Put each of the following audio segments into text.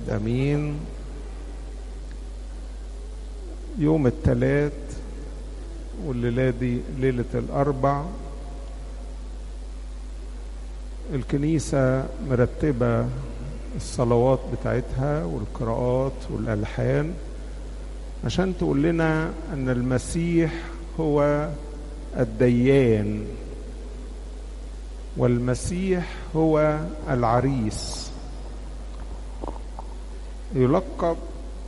الواحد امين يوم الثلاث والليله دي ليله الاربع الكنيسه مرتبه الصلوات بتاعتها والقراءات والالحان عشان تقول لنا ان المسيح هو الديان والمسيح هو العريس يلقب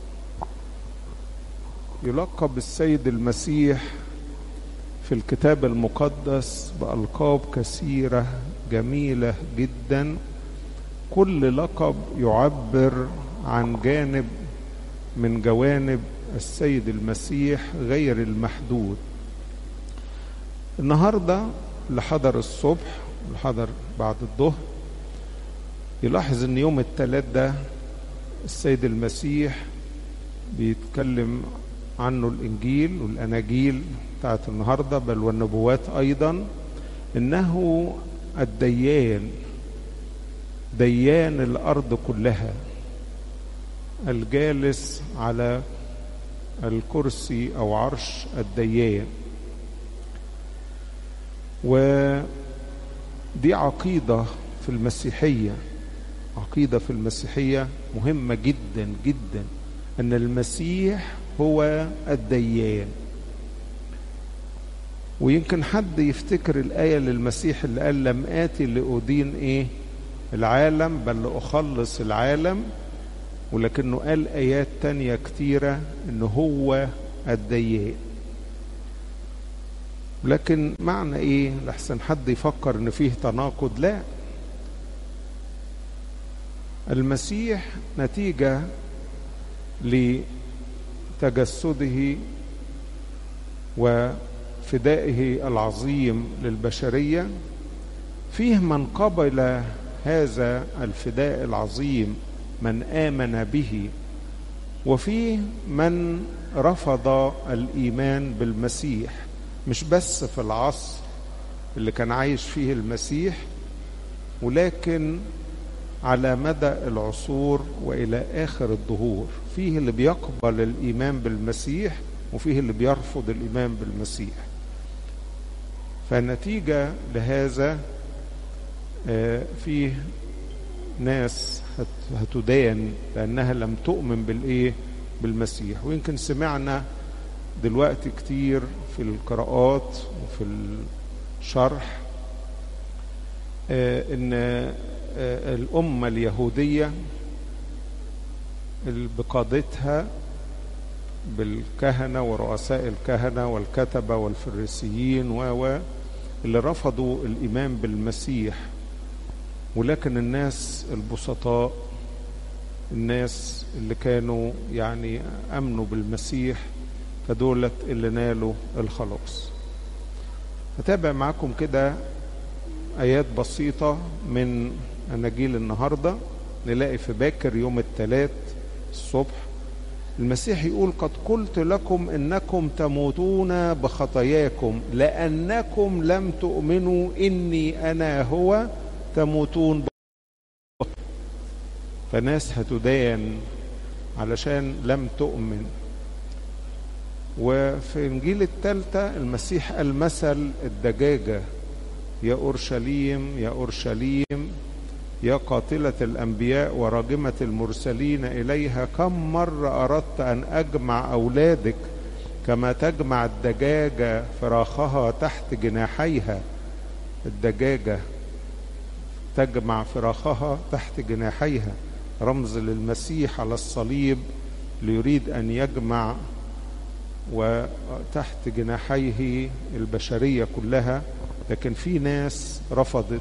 يلقب السيد المسيح في الكتاب المقدس بألقاب كثيرة جميلة جدا كل لقب يعبر عن جانب من جوانب السيد المسيح غير المحدود النهارده اللي حضر الصبح واللي حضر بعد الظهر يلاحظ ان يوم الثلاث ده السيد المسيح بيتكلم عنه الانجيل والاناجيل بتاعت النهارده بل والنبوات ايضا انه الديان ديان الارض كلها الجالس على الكرسي او عرش الديان ودي عقيده في المسيحيه عقيده في المسيحيه مهمه جدا جدا ان المسيح هو الديان ويمكن حد يفتكر الآية للمسيح اللي قال لم آتي لأدين إيه العالم بل لأخلص العالم ولكنه قال آيات تانية كتيرة إن هو الديان لكن معنى إيه لحسن حد يفكر إن فيه تناقض لا المسيح نتيجة لتجسده وفدائه العظيم للبشرية فيه من قبل هذا الفداء العظيم من آمن به وفيه من رفض الإيمان بالمسيح مش بس في العصر اللي كان عايش فيه المسيح ولكن على مدى العصور والى اخر الدهور فيه اللي بيقبل الايمان بالمسيح وفيه اللي بيرفض الايمان بالمسيح فنتيجه لهذا فيه ناس هتدان لانها لم تؤمن بالايه بالمسيح ويمكن سمعنا دلوقتي كتير في القراءات وفي الشرح ان الأمة اليهودية بقادتها بالكهنة ورؤساء الكهنة والكتبة والفريسيين و اللي رفضوا الإيمان بالمسيح ولكن الناس البسطاء الناس اللي كانوا يعني أمنوا بالمسيح فدولت اللي نالوا الخلاص هتابع معاكم كده آيات بسيطة من أناجيل النهاردة نلاقي في باكر يوم الثلاث الصبح المسيح يقول قد قلت لكم إنكم تموتون بخطاياكم لأنكم لم تؤمنوا إني أنا هو تموتون فناس هتدان علشان لم تؤمن وفي إنجيل الثالثة المسيح قال مثل الدجاجة يا أورشليم يا أورشليم يا قاتلة الأنبياء وراجمة المرسلين إليها كم مرة أردت أن أجمع أولادك كما تجمع الدجاجة فراخها تحت جناحيها الدجاجة تجمع فراخها تحت جناحيها رمز للمسيح على الصليب ليريد أن يجمع وتحت جناحيه البشرية كلها لكن في ناس رفضت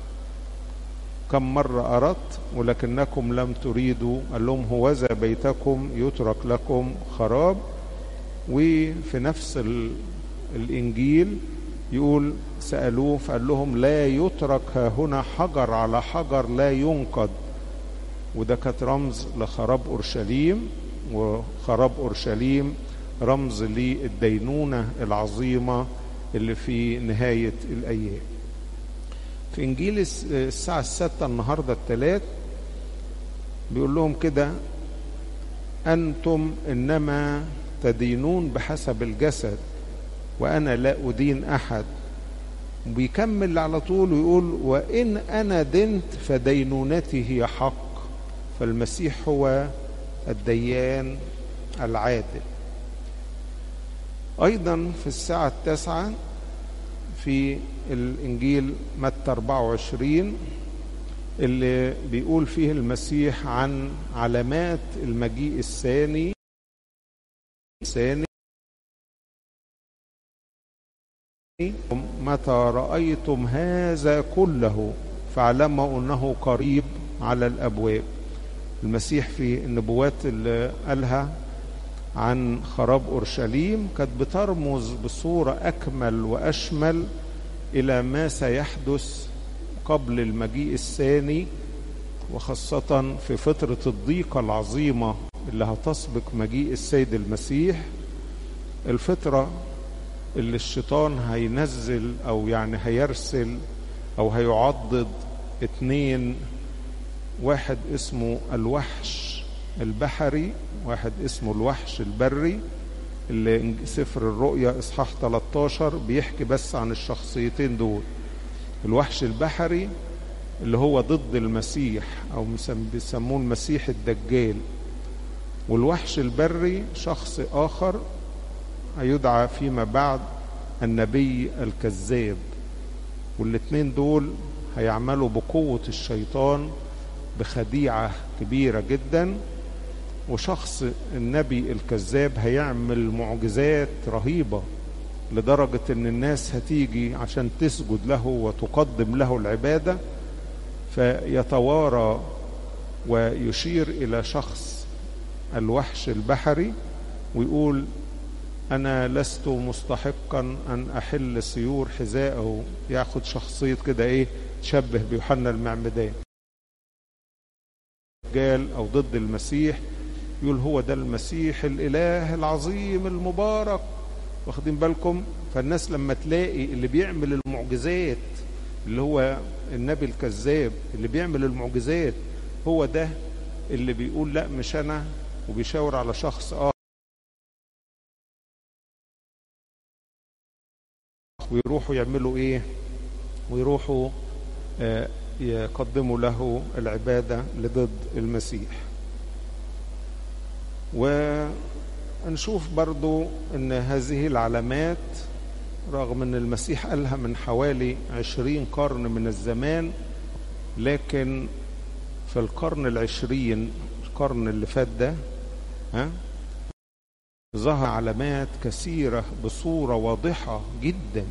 كم مرة أردت ولكنكم لم تريدوا قال لهم هوذا بيتكم يترك لكم خراب وفي نفس الإنجيل يقول سألوه فقال لهم لا يترك هنا حجر على حجر لا ينقض وده كانت رمز لخراب أورشليم وخراب أورشليم رمز للدينونة العظيمة اللي في نهاية الأيام في إنجيل الساعة الستة النهاردة الثلاث بيقول لهم كده أنتم إنما تدينون بحسب الجسد وأنا لا أدين أحد بيكمل على طول ويقول وإن أنا دنت فدينونتي هي حق فالمسيح هو الديان العادل أيضا في الساعة التاسعة في الإنجيل متى 24 اللي بيقول فيه المسيح عن علامات المجيء الثاني الثاني متى رأيتم هذا كله فاعلموا أنه قريب على الأبواب المسيح في النبوات اللي قالها عن خراب أورشليم كانت بترمز بصورة أكمل وأشمل إلى ما سيحدث قبل المجيء الثاني وخاصة في فترة الضيقة العظيمة اللي هتسبق مجيء السيد المسيح الفترة اللي الشيطان هينزل أو يعني هيرسل أو هيعضد اتنين واحد اسمه الوحش البحري واحد اسمه الوحش البري اللي سفر الرؤيا اصحاح 13 بيحكي بس عن الشخصيتين دول الوحش البحري اللي هو ضد المسيح او بيسموه المسيح الدجال والوحش البري شخص اخر هيدعى فيما بعد النبي الكذاب والاتنين دول هيعملوا بقوة الشيطان بخديعة كبيرة جدا وشخص النبي الكذاب هيعمل معجزات رهيبة لدرجة ان الناس هتيجي عشان تسجد له وتقدم له العبادة فيتوارى ويشير الى شخص الوحش البحري ويقول انا لست مستحقا ان احل سيور حذائه ياخد شخصية كده ايه تشبه بيوحنا المعمدان رجال او ضد المسيح يقول هو ده المسيح الاله العظيم المبارك واخدين بالكم فالناس لما تلاقي اللي بيعمل المعجزات اللي هو النبي الكذاب اللي بيعمل المعجزات هو ده اللي بيقول لا مش انا وبيشاور على شخص اه ويروحوا يعملوا ايه ويروحوا آه يقدموا له العبادة لضد المسيح ونشوف برضو ان هذه العلامات رغم ان المسيح قالها من حوالي عشرين قرن من الزمان لكن في القرن العشرين القرن اللي فات ده ها ظهر علامات كثيرة بصورة واضحة جدا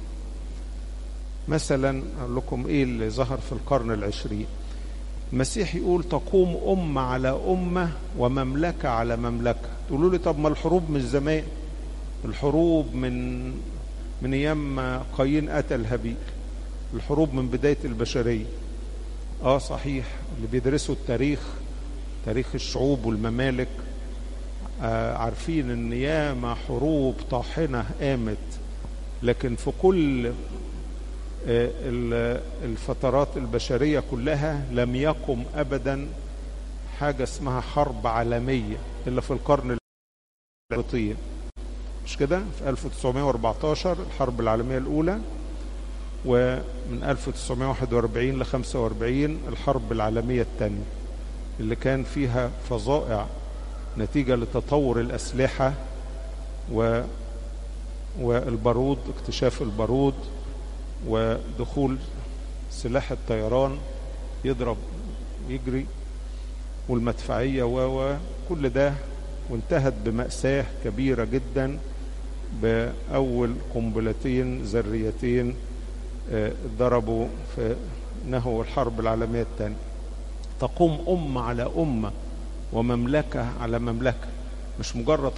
مثلا أقول لكم إيه اللي ظهر في القرن العشرين المسيح يقول تقوم أمة على أمة ومملكة على مملكة تقولوا لي طب ما الحروب مش زمان الحروب من من أيام ما قايين قتل هابيل الحروب من بداية البشرية اه صحيح اللي بيدرسوا التاريخ تاريخ الشعوب والممالك آه عارفين ان ياما حروب طاحنة قامت لكن في كل آه الفترات البشرية كلها لم يقم ابدا حاجة اسمها حرب عالمية الا في القرن البطيء مش كده في 1914 الحرب العالمية الاولى ومن 1941 ل 45 الحرب العالمية الثانية اللي كان فيها فظائع نتيجة لتطور الأسلحة و والبارود اكتشاف البارود ودخول سلاح الطيران يضرب يجري والمدفعية وكل ده وانتهت بمأساة كبيرة جدا بأول قنبلتين ذريتين ضربوا في نهو الحرب العالمية الثانية تقوم أمة على أمة ومملكة على مملكة مش مجرد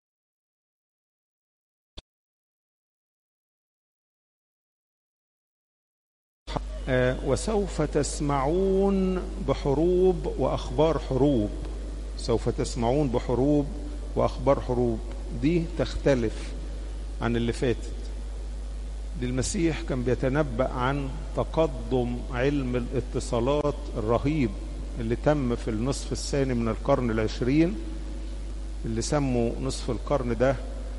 وسوف تسمعون بحروب وأخبار حروب سوف تسمعون بحروب وأخبار حروب دي تختلف عن اللي فاتت دي المسيح كان بيتنبأ عن تقدم علم الاتصالات الرهيب اللي تم في النصف الثاني من القرن العشرين اللي سموا نصف القرن ده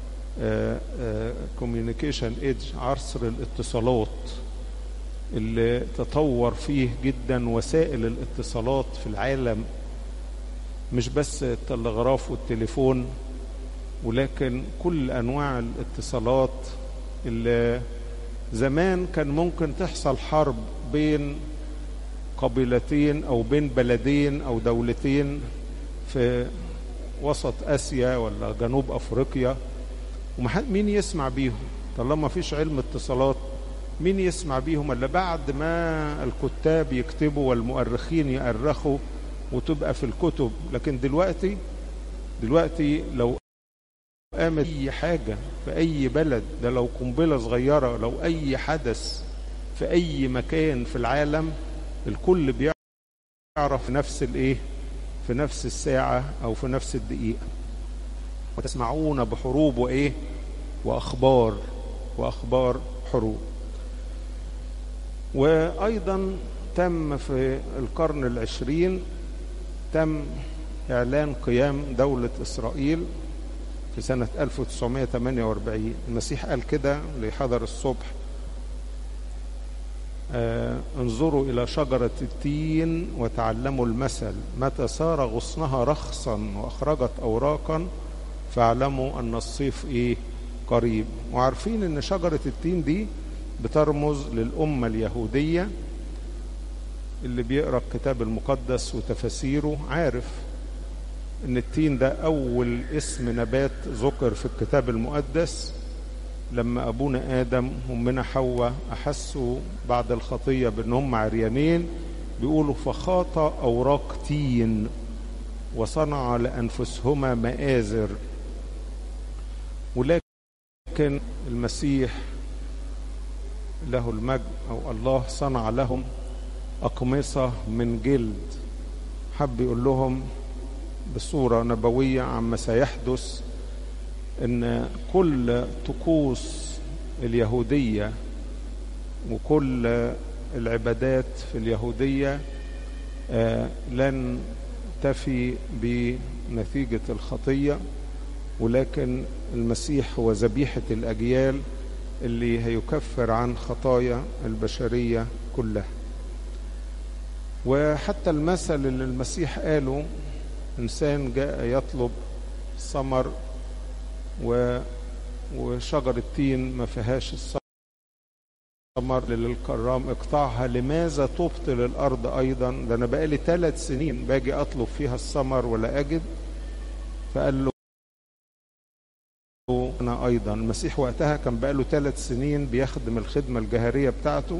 كوميونيكيشن ايدج عصر الاتصالات اللي تطور فيه جدا وسائل الاتصالات في العالم مش بس التلغراف والتليفون ولكن كل انواع الاتصالات اللي زمان كان ممكن تحصل حرب بين قبيلتين او بين بلدين او دولتين في وسط اسيا ولا جنوب افريقيا ومين يسمع بيهم طالما فيش علم اتصالات مين يسمع بيهم الا بعد ما الكتاب يكتبوا والمؤرخين يؤرخوا وتبقى في الكتب لكن دلوقتي دلوقتي لو قامت اي حاجه في اي بلد ده لو قنبله صغيره لو اي حدث في اي مكان في العالم الكل بيعرف نفس الايه في نفس الساعه او في نفس الدقيقه وتسمعون بحروب وايه واخبار واخبار حروب وايضا تم في القرن العشرين تم اعلان قيام دولة اسرائيل في سنة 1948 المسيح قال كده لحضر الصبح آه انظروا إلى شجرة التين وتعلموا المثل متى صار غصنها رخصا وأخرجت أوراقا فاعلموا أن الصيف إيه قريب وعارفين أن شجرة التين دي بترمز للأمة اليهودية اللي بيقرأ الكتاب المقدس وتفاسيره عارف ان التين ده اول اسم نبات ذكر في الكتاب المقدس لما ابونا ادم وامنا حواء احسوا بعد الخطيه بان هم عريانين بيقولوا فخاط اوراق تين وصنع لانفسهما مآزر ولكن المسيح له المجد او الله صنع لهم اقمصه من جلد حب يقول لهم بصورة نبوية عما سيحدث ان كل طقوس اليهودية وكل العبادات في اليهودية لن تفي بنتيجة الخطية ولكن المسيح هو ذبيحة الأجيال اللي هيكفر عن خطايا البشرية كلها وحتى المثل اللي المسيح قاله إنسان جاء يطلب ثمر و... وشجر التين ما فيهاش الثمر للكرام اقطعها لماذا تبطل الأرض أيضا ده أنا بقالي ثلاث سنين باجي أطلب فيها الثمر ولا أجد فقال له أنا أيضا المسيح وقتها كان بقاله ثلاث سنين بيخدم الخدمة الجهرية بتاعته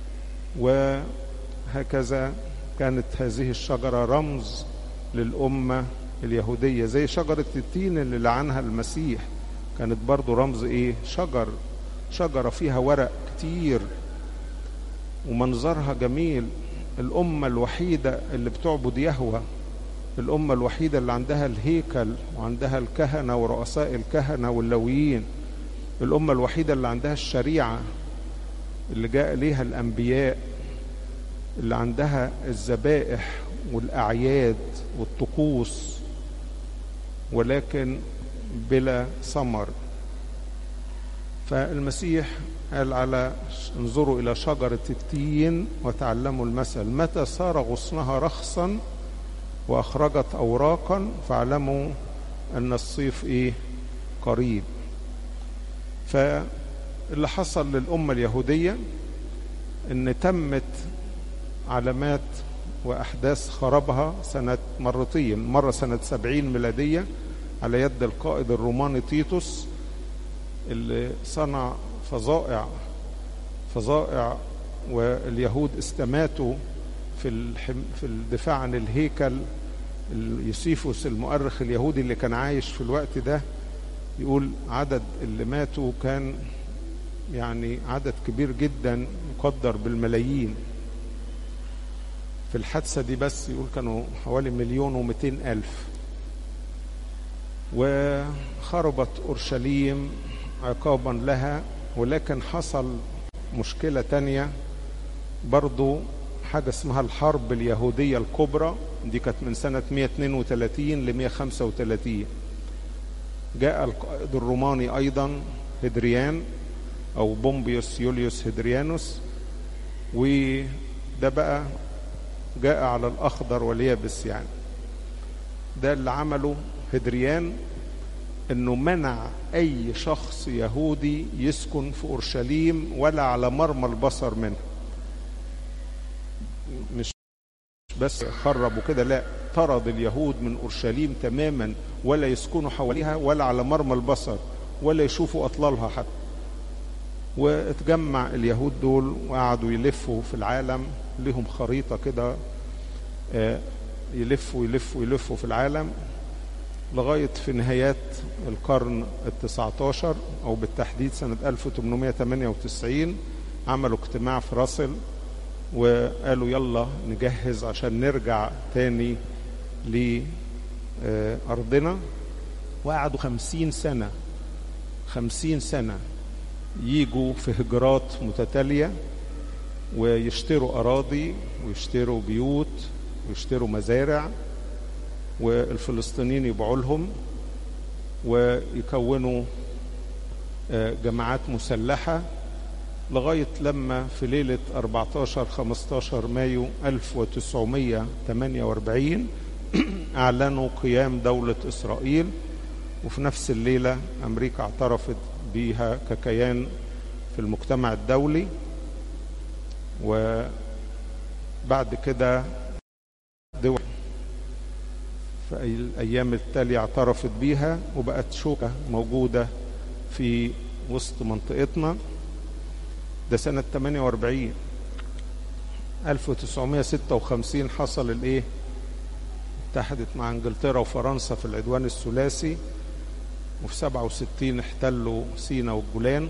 وهكذا كانت هذه الشجرة رمز للأمة اليهودية زي شجرة التين اللي لعنها المسيح كانت برضو رمز ايه شجر شجرة فيها ورق كتير ومنظرها جميل الأمة الوحيدة اللي بتعبد يهوه الأمة الوحيدة اللي عندها الهيكل وعندها الكهنة ورؤساء الكهنة واللويين الأمة الوحيدة اللي عندها الشريعة اللي جاء ليها الأنبياء اللي عندها الذبائح والأعياد والطقوس ولكن بلا ثمر فالمسيح قال على انظروا إلى شجرة التين وتعلموا المثل متى صار غصنها رخصا وأخرجت أوراقا فاعلموا أن الصيف إيه قريب فاللي حصل للأمة اليهودية أن تمت علامات وأحداث خربها سنة مرتين مرة سنة سبعين ميلادية على يد القائد الروماني تيتوس اللي صنع فظائع فظائع واليهود استماتوا في الحم في الدفاع عن الهيكل يوسيفوس المؤرخ اليهودي اللي كان عايش في الوقت ده يقول عدد اللي ماتوا كان يعني عدد كبير جدا يقدر بالملايين في الحادثة دي بس يقول كانوا حوالي مليون ومئتين ألف وخربت أورشليم عقابا لها ولكن حصل مشكلة تانية برضو حاجة اسمها الحرب اليهودية الكبرى دي كانت من سنة 132 ل 135 جاء القائد الروماني أيضا هدريان أو بومبيوس يوليوس هدريانوس وده بقى جاء على الأخضر واليابس يعني ده اللي عمله هدريان انه منع اي شخص يهودي يسكن في اورشليم ولا على مرمى البصر منه مش بس خرب وكده لا طرد اليهود من اورشليم تماما ولا يسكنوا حواليها ولا على مرمى البصر ولا يشوفوا اطلالها حتى واتجمع اليهود دول وقعدوا يلفوا في العالم لهم خريطة كده يلفوا يلفوا يلفوا في العالم لغاية في نهايات القرن التسعة عشر أو بالتحديد سنة 1898 عملوا اجتماع في راسل وقالوا يلا نجهز عشان نرجع تاني لأرضنا وقعدوا خمسين سنة خمسين سنة يجوا في هجرات متتالية ويشتروا أراضي ويشتروا بيوت ويشتروا مزارع والفلسطينيين يبيعوا لهم ويكونوا جماعات مسلحة لغاية لما في ليلة 14 15 مايو 1948 أعلنوا قيام دولة إسرائيل وفي نفس الليلة أمريكا اعترفت بيها ككيان في المجتمع الدولي وبعد كده دول في الأيام التالية اعترفت بيها وبقت شوكة موجودة في وسط منطقتنا ده سنة 48 1956 حصل الايه اتحدت مع انجلترا وفرنسا في العدوان الثلاثي وفي 67 احتلوا سينا والجولان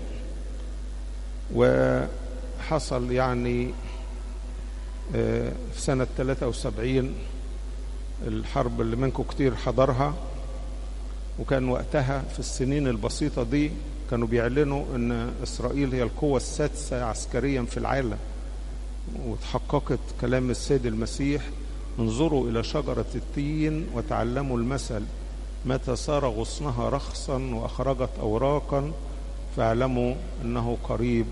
وحصل يعني في سنة 73 الحرب اللي منكم كتير حضرها وكان وقتها في السنين البسيطة دي كانوا بيعلنوا ان اسرائيل هي القوة السادسة عسكريا في العالم وتحققت كلام السيد المسيح انظروا الى شجرة التين وتعلموا المثل متى صار غصنها رخصا واخرجت اوراقا فاعلموا انه قريب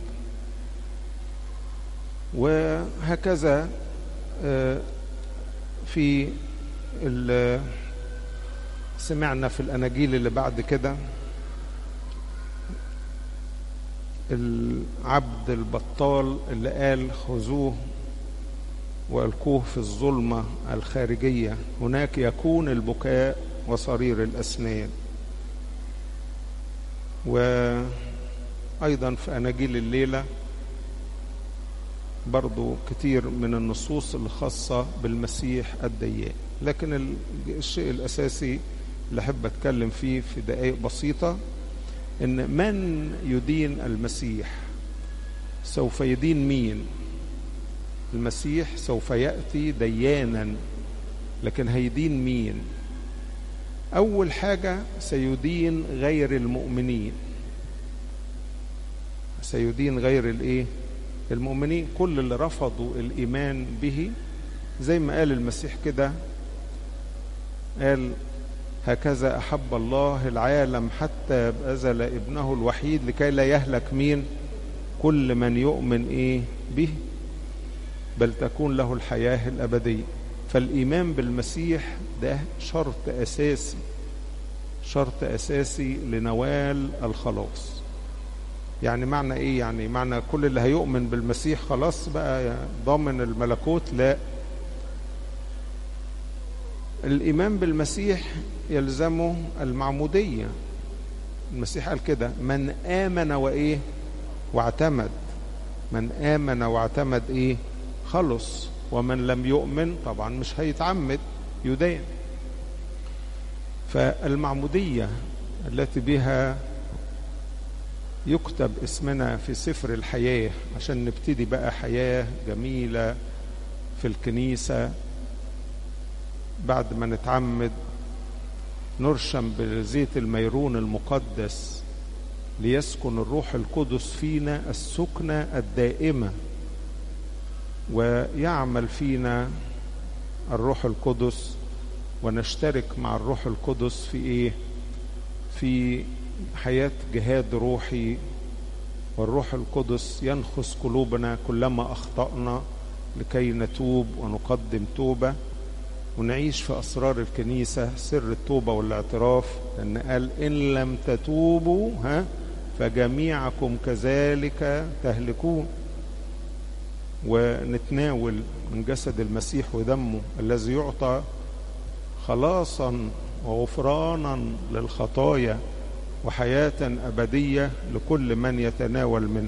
وهكذا في سمعنا في الاناجيل اللي بعد كده العبد البطال اللي قال خذوه والقوه في الظلمه الخارجيه هناك يكون البكاء وصرير الاسنان وايضا في اناجيل الليله برضو كتير من النصوص الخاصة بالمسيح الديان لكن الشيء الأساسي اللي أحب أتكلم فيه في دقائق بسيطة إن من يدين المسيح سوف يدين مين المسيح سوف يأتي ديانا لكن هيدين مين أول حاجة سيدين غير المؤمنين سيدين غير الإيه المؤمنين كل اللي رفضوا الإيمان به زي ما قال المسيح كده قال هكذا أحب الله العالم حتى بأزل ابنه الوحيد لكي لا يهلك مين كل من يؤمن إيه به بل تكون له الحياة الأبدية فالإيمان بالمسيح ده شرط أساسي شرط أساسي لنوال الخلاص يعني معنى ايه يعني معنى كل اللي هيؤمن بالمسيح خلاص بقى ضامن الملكوت لا الايمان بالمسيح يلزمه المعموديه المسيح قال كده من امن وايه واعتمد من امن واعتمد ايه خلص ومن لم يؤمن طبعا مش هيتعمد يدين فالمعموديه التي بها يكتب اسمنا في سفر الحياة عشان نبتدي بقى حياة جميلة في الكنيسة بعد ما نتعمد نرشم بزيت الميرون المقدس ليسكن الروح القدس فينا السكنة الدائمة ويعمل فينا الروح القدس ونشترك مع الروح القدس في ايه في حياة جهاد روحي والروح القدس ينخس قلوبنا كلما أخطأنا لكي نتوب ونقدم توبة ونعيش في أسرار الكنيسة سر التوبة والاعتراف لأن قال إن لم تتوبوا ها فجميعكم كذلك تهلكون ونتناول من جسد المسيح ودمه الذي يعطى خلاصا وغفرانا للخطايا وحياة أبدية لكل من يتناول منه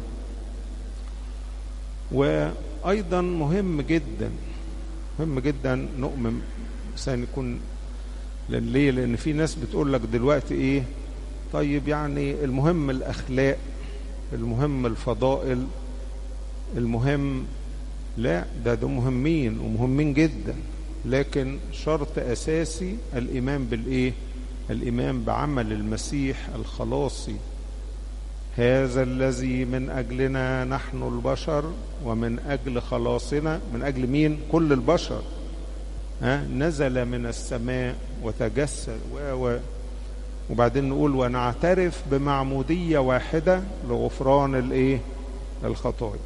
وأيضا مهم جدا مهم جدا نؤمن إنسان يكون لأن ليه؟ لأن في ناس بتقول لك دلوقتي إيه؟ طيب يعني المهم الأخلاق المهم الفضائل المهم لا ده ده مهمين ومهمين جدا لكن شرط أساسي الإيمان بالإيه؟ الإيمان بعمل المسيح الخلاصي هذا الذي من أجلنا نحن البشر ومن أجل خلاصنا من أجل مين؟ كل البشر ها نزل من السماء وتجسد و و وبعدين نقول ونعترف بمعمودية واحدة لغفران الايه الخطايا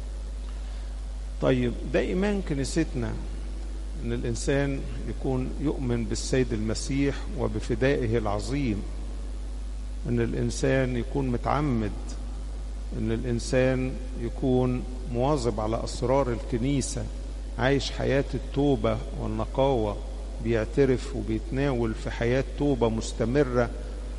طيب ده إيمان كنيستنا ان الانسان يكون يؤمن بالسيد المسيح وبفدائه العظيم ان الانسان يكون متعمد ان الانسان يكون مواظب على اسرار الكنيسه عايش حياه التوبه والنقاوه بيعترف وبيتناول في حياه توبه مستمره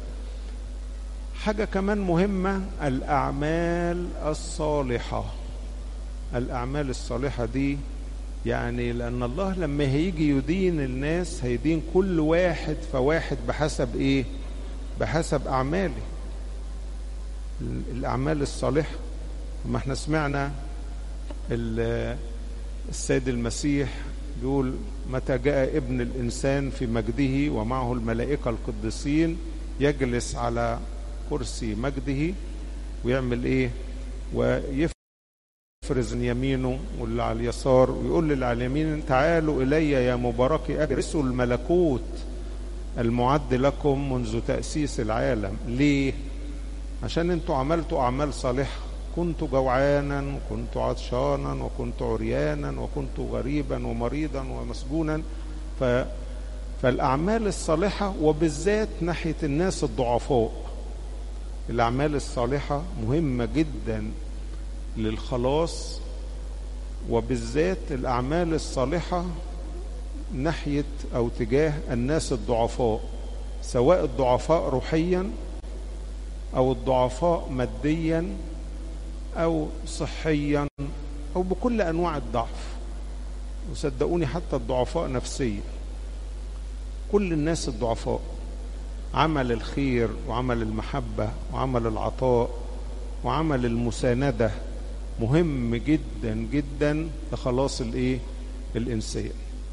حاجه كمان مهمه الاعمال الصالحه الاعمال الصالحه دي يعني لأن الله لما هيجي يدين الناس هيدين كل واحد فواحد بحسب إيه؟ بحسب أعماله الأعمال الصالحة ما احنا سمعنا السيد المسيح بيقول متى جاء ابن الإنسان في مجده ومعه الملائكة القديسين يجلس على كرسي مجده ويعمل إيه؟ ويف يفرز يمينه واللي على اليسار ويقول للي على اليمين تعالوا إلي يا مباركي أجلسوا الملكوت المعد لكم منذ تأسيس العالم ليه؟ عشان انتوا عملتوا أعمال صالحة كنت جوعانا وكنت عطشانا وكنت عريانا وكنت غريبا ومريضا ومسجونا ف... فالأعمال الصالحة وبالذات ناحية الناس الضعفاء الأعمال الصالحة مهمة جدا للخلاص وبالذات الأعمال الصالحة ناحية أو تجاه الناس الضعفاء سواء الضعفاء روحيا أو الضعفاء ماديا أو صحيا أو بكل أنواع الضعف وصدقوني حتى الضعفاء نفسيا كل الناس الضعفاء عمل الخير وعمل المحبة وعمل العطاء وعمل المساندة مهم جدا جدا لخلاص الايه الانسان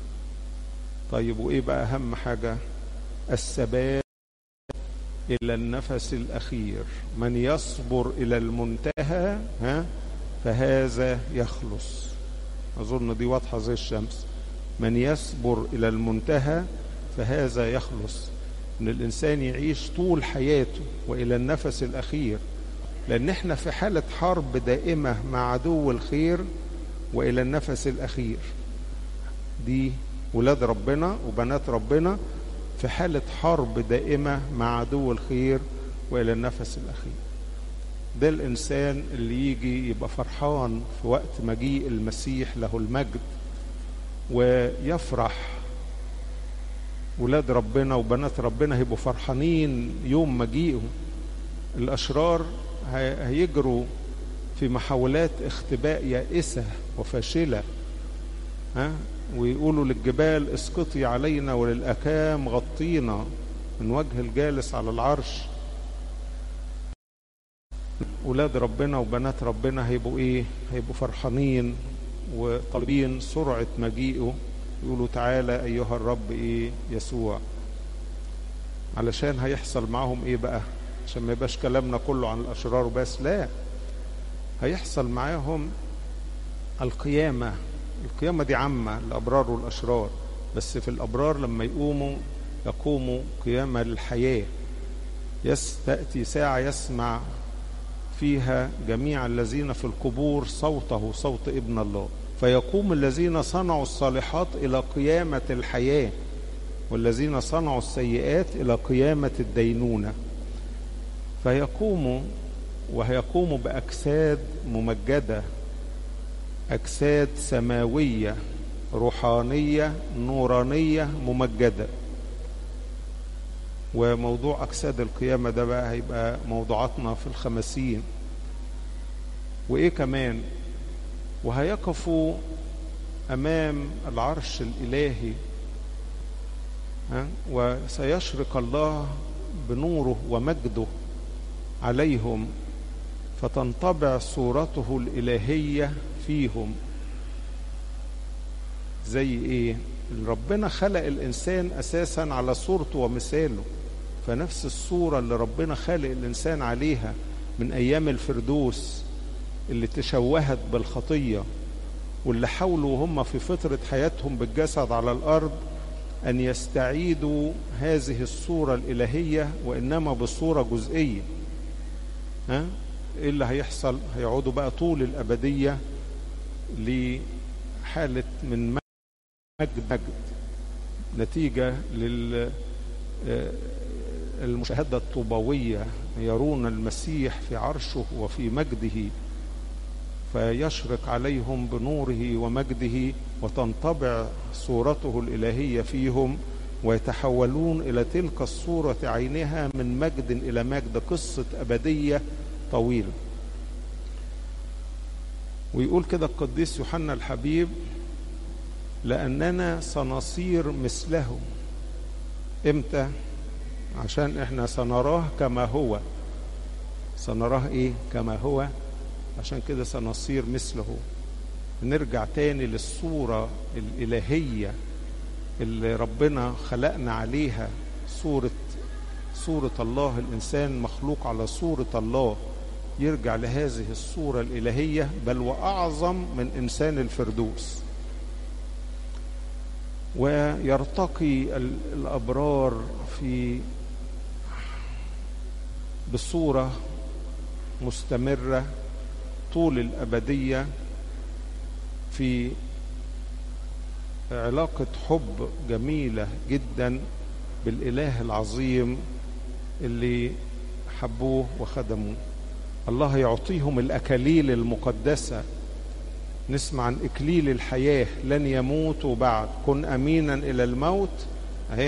طيب وايه بقى اهم حاجه الثبات الى النفس الاخير من يصبر الى المنتهى ها فهذا يخلص اظن دي واضحه زي الشمس من يصبر الى المنتهى فهذا يخلص ان الانسان يعيش طول حياته والى النفس الاخير لأن احنا في حالة حرب دائمة مع عدو الخير وإلى النفس الأخير دي ولاد ربنا وبنات ربنا في حالة حرب دائمة مع عدو الخير وإلى النفس الأخير ده الإنسان اللي يجي يبقى فرحان في وقت مجيء المسيح له المجد ويفرح ولاد ربنا وبنات ربنا هيبقوا فرحانين يوم مجيئه الأشرار هيجروا في محاولات اختباء يائسة وفاشلة ها ويقولوا للجبال اسقطي علينا وللأكام غطينا من وجه الجالس على العرش ولاد ربنا وبنات ربنا هيبقوا ايه هيبقوا فرحانين وطالبين سرعة مجيئه يقولوا تعالى أيها الرب ايه يسوع علشان هيحصل معاهم ايه بقى عشان ما يبقاش كلامنا كله عن الأشرار بس لا هيحصل معاهم القيامة القيامة دي عامة الأبرار والأشرار بس في الأبرار لما يقوموا يقوموا قيامة للحياة يس تأتي ساعة يسمع فيها جميع الذين في القبور صوته صوت ابن الله فيقوم الذين صنعوا الصالحات إلى قيامة الحياة والذين صنعوا السيئات إلى قيامة الدينونة فيقوموا وهيقوموا بأجساد ممجدة أجساد سماوية روحانية نورانية ممجدة وموضوع أجساد القيامة ده بقى هيبقى موضوعاتنا في الخمسين وإيه كمان وهيقفوا أمام العرش الإلهي ها؟ وسيشرق الله بنوره ومجده عليهم فتنطبع صورته الإلهية فيهم زي إيه ربنا خلق الإنسان أساسا على صورته ومثاله فنفس الصورة اللي ربنا خلق الإنسان عليها من أيام الفردوس اللي تشوهت بالخطية واللي حاولوا هم في فترة حياتهم بالجسد على الأرض أن يستعيدوا هذه الصورة الإلهية وإنما بصورة جزئية ها؟ إيه اللي هيحصل هيقعدوا بقى طول الأبدية لحالة من مجد مجد نتيجة لل المشاهدة الطوبوية يرون المسيح في عرشه وفي مجده فيشرق عليهم بنوره ومجده وتنطبع صورته الإلهية فيهم ويتحولون إلى تلك الصورة عينها من مجد إلى مجد قصة أبدية طويلة ويقول كده القديس يوحنا الحبيب لأننا سنصير مثله إمتى؟ عشان إحنا سنراه كما هو سنراه إيه؟ كما هو عشان كده سنصير مثله نرجع تاني للصورة الإلهية اللي ربنا خلقنا عليها صورة صورة الله الإنسان مخلوق على صورة الله يرجع لهذه الصورة الإلهية بل وأعظم من إنسان الفردوس ويرتقي الأبرار في بصورة مستمرة طول الأبدية في علاقة حب جميلة جدا بالإله العظيم اللي حبوه وخدموه الله يعطيهم الأكاليل المقدسة نسمع عن إكليل الحياة لن يموتوا بعد كن أمينا إلى الموت أهي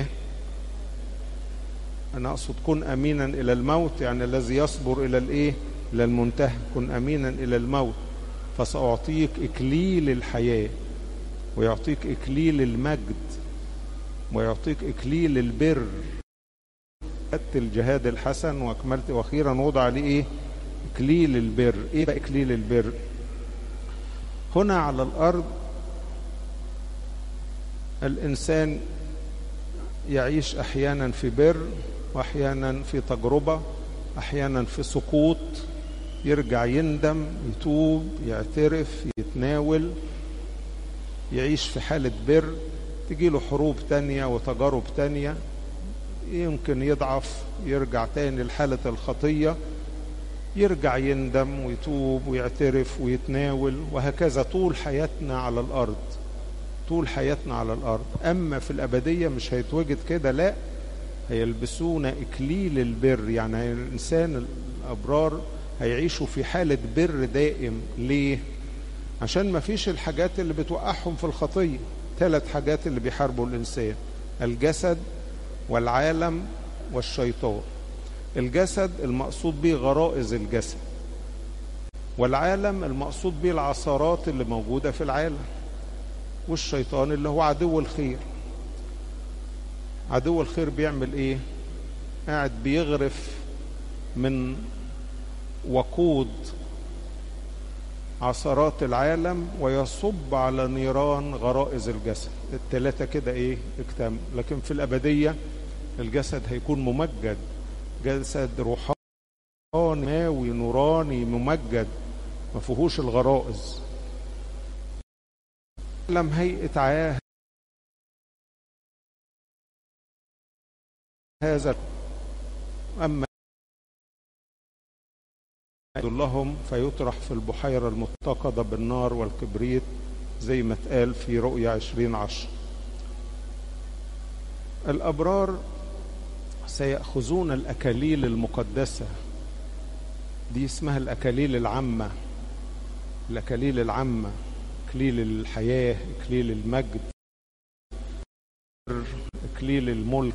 أنا أقصد كن أمينا إلى الموت يعني الذي يصبر إلى الإيه إلى المنتهى كن أمينا إلى الموت فسأعطيك إكليل الحياة ويعطيك إكليل المجد ويعطيك إكليل البر أدت الجهاد الحسن وأكملت وأخيرا وضع عليه إيه إكليل البر إيه بقى إكليل البر هنا على الأرض الإنسان يعيش أحيانا في بر وأحيانا في تجربة أحيانا في سقوط يرجع يندم يتوب يعترف يتناول يعيش في حالة بر تجيله حروب تانية وتجارب تانية يمكن يضعف يرجع تاني لحالة الخطية يرجع يندم ويتوب ويعترف ويتناول وهكذا طول حياتنا على الأرض طول حياتنا على الأرض أما في الأبدية مش هيتوجد كده لا هيلبسون إكليل البر يعني الإنسان الأبرار هيعيشوا في حالة بر دائم ليه؟ عشان ما فيش الحاجات اللي بتوقعهم في الخطية ثلاث حاجات اللي بيحاربوا الإنسان الجسد والعالم والشيطان الجسد المقصود به غرائز الجسد والعالم المقصود به العثرات اللي موجودة في العالم والشيطان اللي هو عدو الخير عدو الخير بيعمل ايه قاعد بيغرف من وقود عثرات العالم ويصب على نيران غرائز الجسد التلاتة كده ايه اكتمل لكن في الأبدية الجسد هيكون ممجد جسد روحاني ماوي نوراني ممجد ما فيهوش الغرائز لم هيئة عاه هذا أما لهم فيطرح في البحيرة المتقدة بالنار والكبريت زي ما اتقال في رؤيا عشرين عشر الأبرار سيأخذون الأكاليل المقدسة دي اسمها الأكاليل العامة الأكاليل العامة إكليل الحياة إكليل المجد إكليل الملك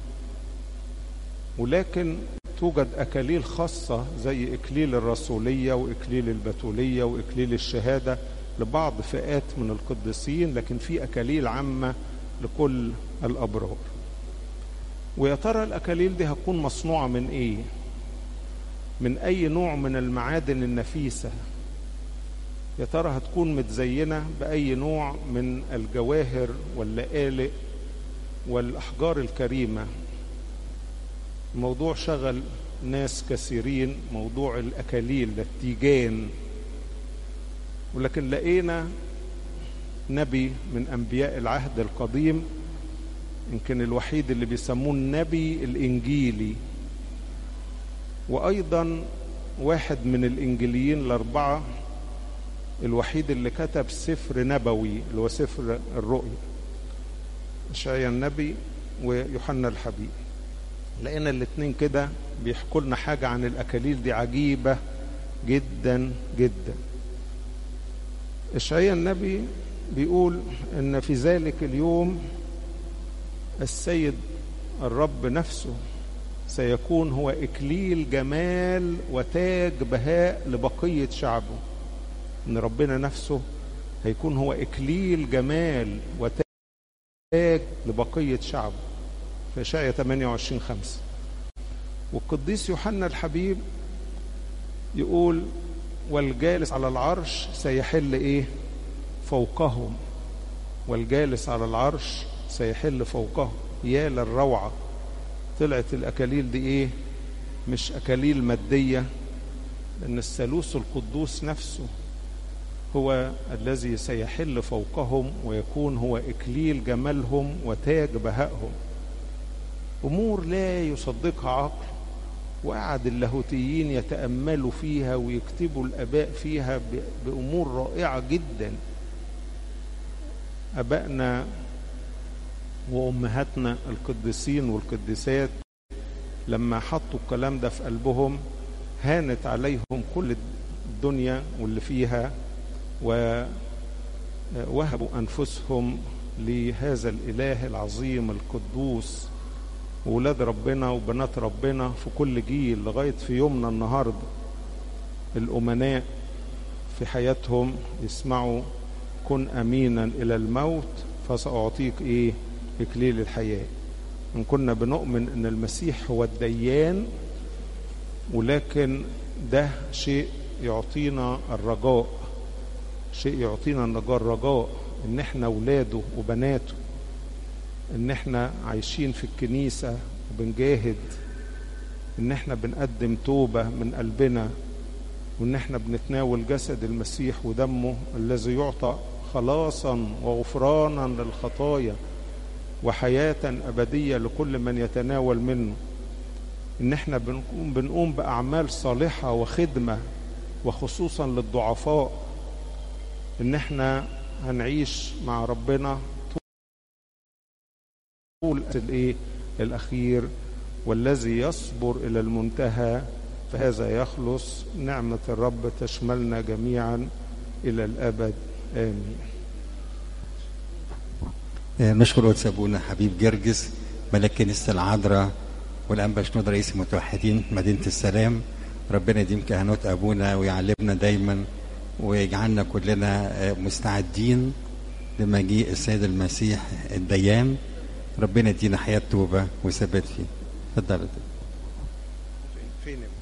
ولكن توجد أكاليل خاصة زي إكليل الرسولية وإكليل البتولية وإكليل الشهادة لبعض فئات من القديسين لكن في أكاليل عامة لكل الأبرار ويا ترى الأكاليل دي هتكون مصنوعة من إيه؟ من أي نوع من المعادن النفيسة يا ترى هتكون متزينة بأي نوع من الجواهر واللآلئ والأحجار الكريمة موضوع شغل ناس كثيرين موضوع الأكاليل التيجان ولكن لقينا نبي من أنبياء العهد القديم يمكن الوحيد اللي بيسموه النبي الإنجيلي وأيضا واحد من الإنجيليين الأربعة الوحيد اللي كتب سفر نبوي اللي هو سفر الرؤيا إشعيا النبي ويوحنا الحبيب لقينا الاتنين كده بيحكوا لنا حاجة عن الأكاليل دي عجيبة جدا جدا إشعيا النبي بيقول إن في ذلك اليوم السيد الرب نفسه سيكون هو إكليل جمال وتاج بهاء لبقية شعبه إن ربنا نفسه هيكون هو إكليل جمال وتاج لبقية شعبه في إشعيا 28 5 والقديس يوحنا الحبيب يقول والجالس على العرش سيحل إيه فوقهم والجالس على العرش سيحل فوقهم يا للروعة طلعت الأكاليل دي إيه مش أكاليل مادية لأن الثالوث القدوس نفسه هو الذي سيحل فوقهم ويكون هو إكليل جمالهم وتاج بهائهم أمور لا يصدقها عقل وقعد اللاهوتيين يتأملوا فيها ويكتبوا الآباء فيها بأمور رائعة جدا أبائنا وأمهاتنا القديسين والقديسات لما حطوا الكلام ده في قلبهم هانت عليهم كل الدنيا واللي فيها ووهبوا أنفسهم لهذا الإله العظيم القدوس وولاد ربنا وبنات ربنا في كل جيل لغاية في يومنا النهاردة الأمناء في حياتهم يسمعوا كن أمينا إلى الموت فسأعطيك إيه إكليل الحياة إن كنا بنؤمن أن المسيح هو الديان ولكن ده شيء يعطينا الرجاء شيء يعطينا النجار الرجاء ان احنا اولاده وبناته ان احنا عايشين في الكنيسة وبنجاهد ان احنا بنقدم توبة من قلبنا وان احنا بنتناول جسد المسيح ودمه الذي يعطى خلاصا وغفرانا للخطايا وحياة أبدية لكل من يتناول منه إن إحنا بنقوم, بنقوم بأعمال صالحة وخدمة وخصوصا للضعفاء إن إحنا هنعيش مع ربنا طول الإيه الأخير والذي يصبر إلى المنتهى فهذا يخلص نعمة الرب تشملنا جميعا إلى الأبد آمين نشكر قدس ابونا حبيب جرجس ملك كنيسه العذراء والانبا شنود رئيس المتوحدين مدينه السلام ربنا يديم كهنوت ابونا ويعلمنا دايما ويجعلنا كلنا مستعدين لمجيء السيد المسيح الديان ربنا يدينا حياه توبه وثبات فيه اتفضل فين